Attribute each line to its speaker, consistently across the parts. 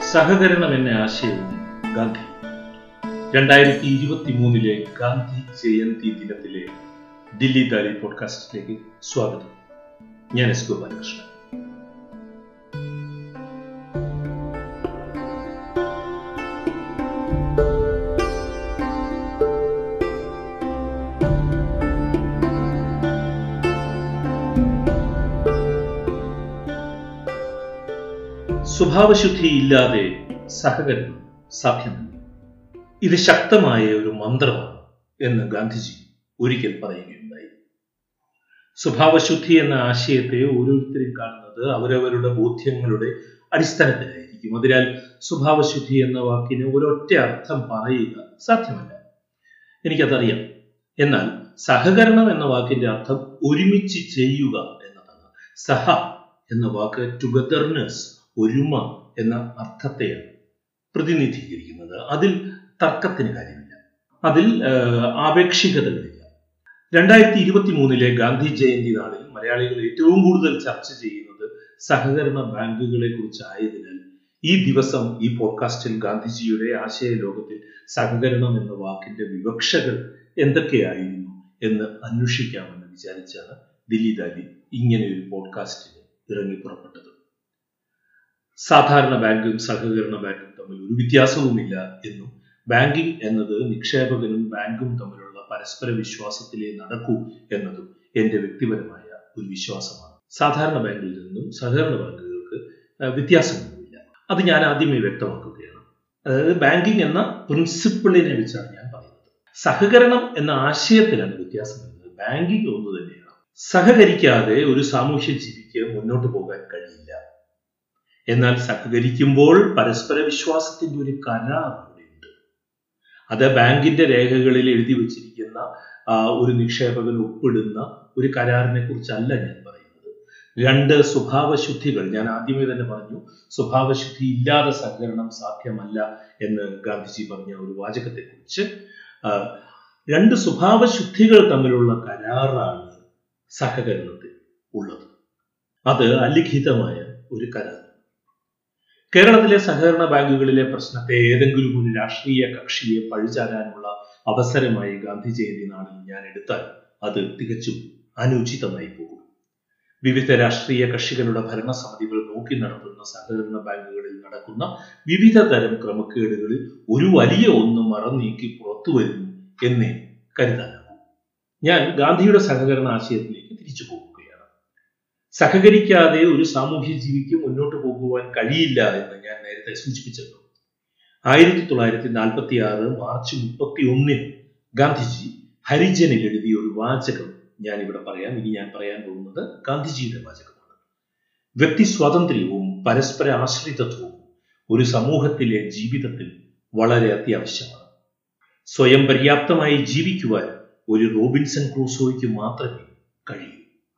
Speaker 1: സഹകരണം എന്ന ആശയവും ഗാന്ധി രണ്ടായിരത്തി ഇരുപത്തി മൂന്നിലെ ഗാന്ധി ജയന്തി ദിനത്തിലെ ദില്ലി ദാലി പോഡ്കാസ്റ്റിലേക്ക് സ്വാഗതം ഞാൻ എസ് ഗോപാലകൃഷ്ണൻ സ്വഭാവശുദ്ധി ഇല്ലാതെ സഹകരണം സാധ്യമല്ല ഇത് ശക്തമായ ഒരു മന്ത്രമാണ് എന്ന് ഗാന്ധിജി ഒരിക്കൽ പറയുകയുണ്ടായി സ്വഭാവശുദ്ധി എന്ന ആശയത്തെ ഓരോരുത്തരും കാണുന്നത് അവരവരുടെ ബോധ്യങ്ങളുടെ അടിസ്ഥാനത്തിലായിരിക്കും അതിനാൽ സ്വഭാവശുദ്ധി എന്ന വാക്കിന് ഒരൊറ്റ അർത്ഥം പറയുക സാധ്യമല്ല എനിക്കതറിയാം എന്നാൽ സഹകരണം എന്ന വാക്കിന്റെ അർത്ഥം ഒരുമിച്ച് ചെയ്യുക എന്നതാണ് സഹ എന്ന വാക്ക് ടുഗദർനെസ് ഒരുമ എന്ന അർത്ഥത്തെയാണ് പ്രതിനിധീകരിക്കുന്നത് അതിൽ തർക്കത്തിന് കാര്യമില്ല അതിൽ ആപേക്ഷികതകളില്ല രണ്ടായിരത്തി ഇരുപത്തി മൂന്നിലെ ഗാന്ധി ജയന്തി നാളിൽ മലയാളികൾ ഏറ്റവും കൂടുതൽ ചർച്ച ചെയ്യുന്നത് സഹകരണ ബാങ്കുകളെ കുറിച്ചായതിനാൽ ഈ ദിവസം ഈ പോഡ്കാസ്റ്റിൽ ഗാന്ധിജിയുടെ ആശയ ലോകത്തിൽ സഹകരണം എന്ന വാക്കിന്റെ വിവക്ഷകൾ എന്തൊക്കെയായിരുന്നു എന്ന് അന്വേഷിക്കാമെന്ന് വിചാരിച്ചാണ് ദില്ലി ദാലി ഇങ്ങനെ ഒരു പോഡ്കാസ്റ്റിന് ഇറങ്ങി പുറപ്പെട്ടത് സാധാരണ ബാങ്കും സഹകരണ ബാങ്കും തമ്മിൽ ഒരു വ്യത്യാസവുമില്ല എന്നും ബാങ്കിംഗ് എന്നത് നിക്ഷേപകനും ബാങ്കും തമ്മിലുള്ള പരസ്പര വിശ്വാസത്തിലേ നടക്കൂ എന്നതും എന്റെ വ്യക്തിപരമായ ഒരു വിശ്വാസമാണ് സാധാരണ ബാങ്കിൽ നിന്നും സഹകരണ ബാങ്കുകൾക്ക് വ്യത്യാസമൊന്നുമില്ല അത് ഞാൻ ആദ്യമേ വ്യക്തമാക്കുകയാണ് അതായത് ബാങ്കിംഗ് എന്ന പ്രിൻസിപ്പിളിനെ വെച്ചാണ് ഞാൻ പറയുന്നത് സഹകരണം എന്ന ആശയത്തിലാണ് വ്യത്യാസം വരുന്നത് ബാങ്കിംഗ് ഒന്ന് തന്നെയാണ് സഹകരിക്കാതെ ഒരു സാമൂഹ്യ ജീവിക്ക് മുന്നോട്ട് പോകാൻ കഴിയില്ല എന്നാൽ സഹകരിക്കുമ്പോൾ പരസ്പര വിശ്വാസത്തിന്റെ ഒരു കരാർ അവിടെയുണ്ട് അത് ബാങ്കിന്റെ രേഖകളിൽ എഴുതി വച്ചിരിക്കുന്ന ഒരു നിക്ഷേപകൻ ഒപ്പിടുന്ന ഒരു കരാറിനെ കുറിച്ചല്ല ഞാൻ പറയുന്നത് രണ്ട് സ്വഭാവശുദ്ധികൾ ഞാൻ ആദ്യമേ തന്നെ പറഞ്ഞു സ്വഭാവശുദ്ധി ഇല്ലാതെ സഹകരണം സാധ്യമല്ല എന്ന് ഗാന്ധിജി പറഞ്ഞ ഒരു വാചകത്തെ കുറിച്ച് രണ്ട് സ്വഭാവശുദ്ധികൾ തമ്മിലുള്ള കരാറാണ് സഹകരണത്തിൽ ഉള്ളത് അത് അലിഖിതമായ ഒരു കരാർ കേരളത്തിലെ സഹകരണ ബാങ്കുകളിലെ പ്രശ്നത്തെ ഏതെങ്കിലും ഒരു രാഷ്ട്രീയ കക്ഷിയെ പഴിചാരാനുള്ള അവസരമായി ഗാന്ധി ജയന്തി നാളിൽ ഞാൻ എടുത്താൽ അത് തികച്ചും അനുചിതമായി പോകും വിവിധ രാഷ്ട്രീയ കക്ഷികളുടെ ഭരണസമിതികൾ നോക്കി നടത്തുന്ന സഹകരണ ബാങ്കുകളിൽ നടക്കുന്ന വിവിധ തരം ക്രമക്കേടുകളിൽ ഒരു വലിയ ഒന്ന് മറന്നീക്കി പുറത്തു വരുന്നു എന്നേ കരുതാനാകും ഞാൻ ഗാന്ധിയുടെ സഹകരണ ആശയത്തിലേക്ക് തിരിച്ചു പോകുകയാണ് സഹകരിക്കാതെ ഒരു സാമൂഹ്യ ജീവിക്ക് മുന്നോട്ട് പോകുവാൻ കഴിയില്ല എന്ന് ഞാൻ നേരത്തെ സൂചിപ്പിച്ചല്ലോ ആയിരത്തി തൊള്ളായിരത്തി നാൽപ്പത്തി ആറ് മാർച്ച് മുപ്പത്തി ഒന്നിന് ഗാന്ധിജി ഹരിജനിൽ എഴുതിയ ഒരു വാചകം ഞാൻ ഇവിടെ പറയാം ഇനി ഞാൻ പറയാൻ പോകുന്നത് ഗാന്ധിജിയുടെ വാചകമാണ് വ്യക്തി സ്വാതന്ത്ര്യവും പരസ്പര ആശ്രിതത്വവും ഒരു സമൂഹത്തിലെ ജീവിതത്തിൽ വളരെ അത്യാവശ്യമാണ് സ്വയം പര്യാപ്തമായി ജീവിക്കുവാൻ ഒരു റോബിൻസൺ ക്രൂസോയ്ക്ക് മാത്രമേ കഴിയൂ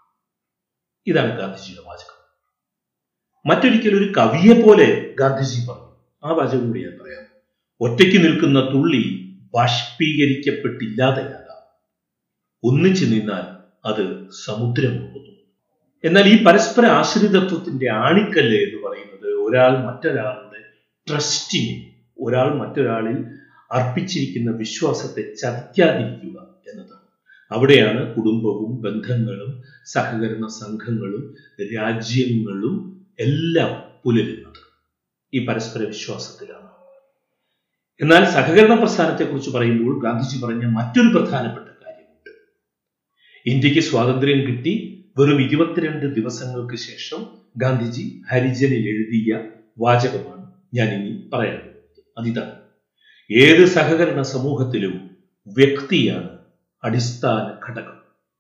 Speaker 1: ഇതാണ് ഗാന്ധിജിയുടെ വാചകം മറ്റൊരിക്കൽ ഒരു കവിയെ പോലെ ഗാന്ധിജി പറഞ്ഞു ആ വാചകം കൂടി ഞാൻ പറയാം ഒറ്റയ്ക്ക് നിൽക്കുന്ന തുള്ളി ബാഷ്പീകരിക്കപ്പെട്ടില്ലാതെയാകാം ഒന്നിച്ചു നിന്നാൽ അത് സമുദ്രമാകുന്നു എന്നാൽ ഈ പരസ്പര ആശ്രിതത്വത്തിന്റെ ആണിക്കല്ല് എന്ന് പറയുന്നത് ഒരാൾ മറ്റൊരാളുടെ ട്രസ്റ്റിനെ ഒരാൾ മറ്റൊരാളിൽ അർപ്പിച്ചിരിക്കുന്ന വിശ്വാസത്തെ ചതിക്കാതിരിക്കുക എന്നതാണ് അവിടെയാണ് കുടുംബവും ബന്ധങ്ങളും സഹകരണ സംഘങ്ങളും രാജ്യങ്ങളും എല്ലാം പുലരുന്നത് ഈ പരസ്പര വിശ്വാസത്തിലാണ് എന്നാൽ സഹകരണ പ്രസ്ഥാനത്തെക്കുറിച്ച് പറയുമ്പോൾ ഗാന്ധിജി പറഞ്ഞ മറ്റൊരു പ്രധാനപ്പെട്ട കാര്യമുണ്ട് ഇന്ത്യക്ക് സ്വാതന്ത്ര്യം കിട്ടി വെറും ഇരുപത്തിരണ്ട് ദിവസങ്ങൾക്ക് ശേഷം ഗാന്ധിജി ഹരിജനിൽ എഴുതിയ വാചകമാണ് ഞാൻ ഇനി പറയാൻ പോകുന്നത് അതിതാണ് ഏത് സഹകരണ സമൂഹത്തിലും വ്യക്തിയാണ് അടിസ്ഥാന ഘടകം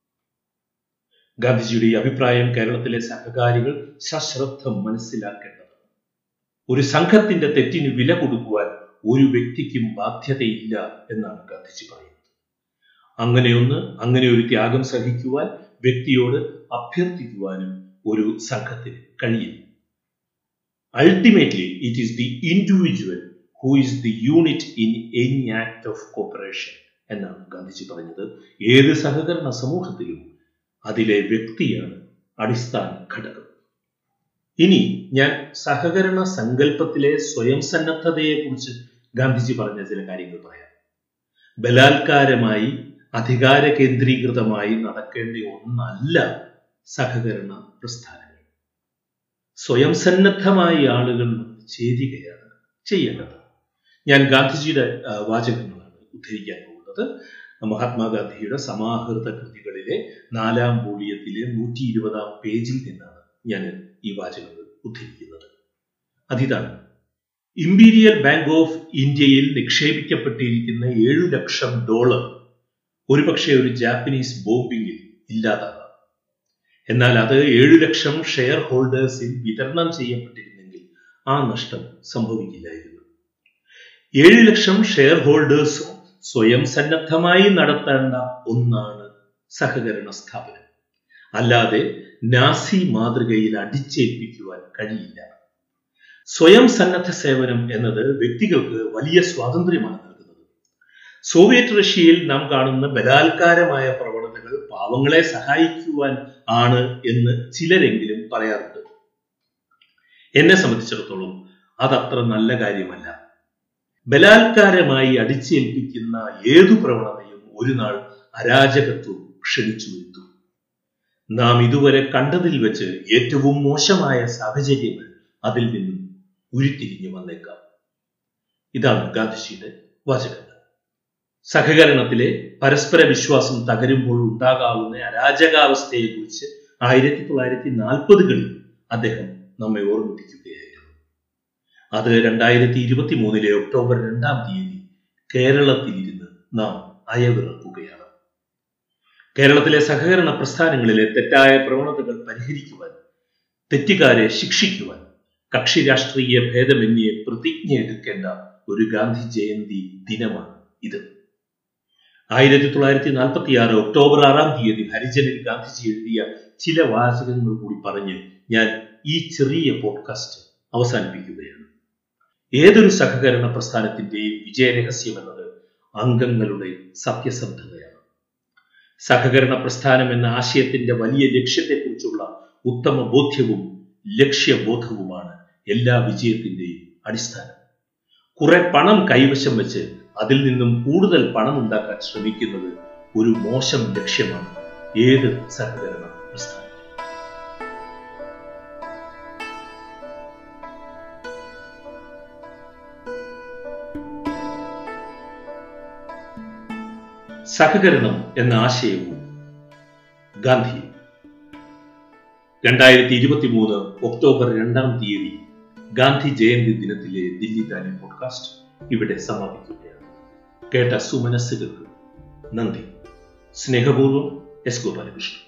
Speaker 1: ഗാന്ധിജിയുടെ ഈ അഭിപ്രായം കേരളത്തിലെ സഹകാരികൾ സശ്രദ്ധം മനസ്സിലാക്കേണ്ടതാണ് ഒരു സംഘത്തിന്റെ തെറ്റിന് വില കൊടുക്കുവാൻ ഒരു വ്യക്തിക്കും ബാധ്യതയില്ല എന്നാണ് ഗാന്ധിജി പറയുന്നത് അങ്ങനെയൊന്ന് അങ്ങനെ ഒരു ത്യാഗം സഹിക്കുവാൻ വ്യക്തിയോട് അഭ്യർത്ഥിക്കുവാനും ഒരു സംഘത്തിന് കഴിയില്ല ultimately it is the individual who is the unit in any act of cooperation എന്നാണ് ഗാന്ധിജി പറഞ്ഞത് ഏത് സഹകരണ സമൂഹത്തിലും അതിലെ വ്യക്തിയാണ് അടിസ്ഥാന ഘടകം ഇനി ഞാൻ സഹകരണ സങ്കല്പത്തിലെ സ്വയം സന്നദ്ധതയെക്കുറിച്ച് ഗാന്ധിജി പറഞ്ഞ ചില കാര്യങ്ങൾ പറയാം ബലാത്കാരമായി അധികാര കേന്ദ്രീകൃതമായി നടക്കേണ്ട ഒന്നല്ല സഹകരണ പ്രസ്ഥാനങ്ങൾ സ്വയം സന്നദ്ധമായി ആളുകൾ ചേരുകയാണ് ചെയ്യേണ്ടത് ഞാൻ ഗാന്ധിജിയുടെ വാചകങ്ങളാണ് ഉദ്ധരിക്കാൻ പോകുന്നത് മഹാത്മാഗാന്ധിയുടെ സമാഹൃത കൃതികളിലെ നാലാം വോളിയത്തിലെ നൂറ്റി ഇരുപതാം പേജിൽ നിന്നാണ് ഞാൻ ഈ വാചകങ്ങൾ ഉദ്ധരിക്കുന്നത് അതിതാണ് ഇമ്പീരിയൽ ബാങ്ക് ഓഫ് ഇന്ത്യയിൽ നിക്ഷേപിക്കപ്പെട്ടിരിക്കുന്ന ഏഴു ലക്ഷം ഡോളർ ഒരുപക്ഷെ ഒരു ജാപ്പനീസ് ബോംബിങ്ങിൽ ഇല്ലാതാകാം എന്നാൽ അത് ഏഴു ലക്ഷം ഷെയർ ഹോൾഡേഴ്സിൽ വിതരണം ചെയ്യപ്പെട്ടിരുന്നെങ്കിൽ ആ നഷ്ടം സംഭവിക്കില്ലായിരുന്നു ഏഴു ലക്ഷം ഷെയർ ഹോൾഡേഴ്സും സ്വയം സന്നദ്ധമായി നടത്തേണ്ട ഒന്നാണ് സഹകരണ സ്ഥാപനം അല്ലാതെ നാസി മാതൃകയിൽ അടിച്ചേൽപ്പിക്കുവാൻ കഴിയില്ല സ്വയം സന്നദ്ധ സേവനം എന്നത് വ്യക്തികൾക്ക് വലിയ സ്വാതന്ത്ര്യമാണ് നൽകുന്നത് സോവിയറ്റ് റഷ്യയിൽ നാം കാണുന്ന ബലാത്കാരമായ പ്രവണതകൾ പാവങ്ങളെ സഹായിക്കുവാൻ ആണ് എന്ന് ചിലരെങ്കിലും പറയാറുണ്ട് എന്നെ സംബന്ധിച്ചിടത്തോളം അതത്ര നല്ല കാര്യമല്ല ബലാത്കാരമായി അടിച്ചേൽപ്പിക്കുന്ന ഏതു പ്രവണതയും ഒരു നാൾ അരാജകത്വം ക്ഷണിച്ചു വരുത്തും നാം ഇതുവരെ കണ്ടതിൽ വെച്ച് ഏറ്റവും മോശമായ സാഹചര്യങ്ങൾ അതിൽ നിന്നും ഉരുത്തിരിഞ്ഞു വന്നേക്കാം ഇതാണ് ഗാന്ധിജിയുടെ വാചകങ്ങൾ സഹകരണത്തിലെ പരസ്പര വിശ്വാസം തകരുമ്പോൾ ഉണ്ടാകാവുന്ന അരാജകാവസ്ഥയെക്കുറിച്ച് ആയിരത്തി തൊള്ളായിരത്തി നാൽപ്പതുകളിൽ അദ്ദേഹം നമ്മെ ഓർമ്മിപ്പിക്കുകയായിരുന്നു അത് രണ്ടായിരത്തി ഇരുപത്തി മൂന്നിലെ ഒക്ടോബർ രണ്ടാം തീയതി കേരളത്തിലിരുന്ന് നാം അയവിറക്കുകയാണ് കേരളത്തിലെ സഹകരണ പ്രസ്ഥാനങ്ങളിലെ തെറ്റായ പ്രവണതകൾ പരിഹരിക്കുവാൻ തെറ്റുകാരെ ശിക്ഷിക്കുവാൻ കക്ഷി രാഷ്ട്രീയ ഭേദമന്യേ പ്രതിജ്ഞ എടുക്കേണ്ട ഒരു ഗാന്ധി ജയന്തി ദിനമാണ് ഇത് ആയിരത്തി തൊള്ളായിരത്തി നാൽപ്പത്തി ആറ് ഒക്ടോബർ ആറാം തീയതി ഹരിജനിൽ ഗാന്ധിജി എഴുതിയ ചില വാചകങ്ങൾ കൂടി പറഞ്ഞ് ഞാൻ ഈ ചെറിയ പോഡ്കാസ്റ്റ് അവസാനിപ്പിക്കുകയാണ് ഏതൊരു സഹകരണ പ്രസ്ഥാനത്തിന്റെയും വിജയരഹസ്യം എന്നത് അംഗങ്ങളുടെ സത്യസന്ധതയാണ് സഹകരണ പ്രസ്ഥാനം എന്ന ആശയത്തിന്റെ വലിയ ലക്ഷ്യത്തെക്കുറിച്ചുള്ള ഉത്തമ ബോധ്യവും ലക്ഷ്യബോധവുമാണ് എല്ലാ വിജയത്തിന്റെയും അടിസ്ഥാനം കുറെ പണം കൈവശം വെച്ച് അതിൽ നിന്നും കൂടുതൽ പണം ഉണ്ടാക്കാൻ ശ്രമിക്കുന്നത് ഒരു മോശം ലക്ഷ്യമാണ് ഏത് സഹകരണ പ്രസ്ഥാനം സഹകരണം എന്ന ആശയവും ഗാന്ധി രണ്ടായിരത്തി ഇരുപത്തി മൂന്ന് ഒക്ടോബർ രണ്ടാം തീയതി ഗാന്ധി ജയന്തി ദിനത്തിലെ ദില്ലി താലി പോഡ്കാസ്റ്റ് ഇവിടെ സമാപിക്കുകയാണ് കേട്ട സുമനസ്സുകൾക്ക് നന്ദി സ്നേഹപൂർവ്വം എസ് ഗോപാലകൃഷ്ണൻ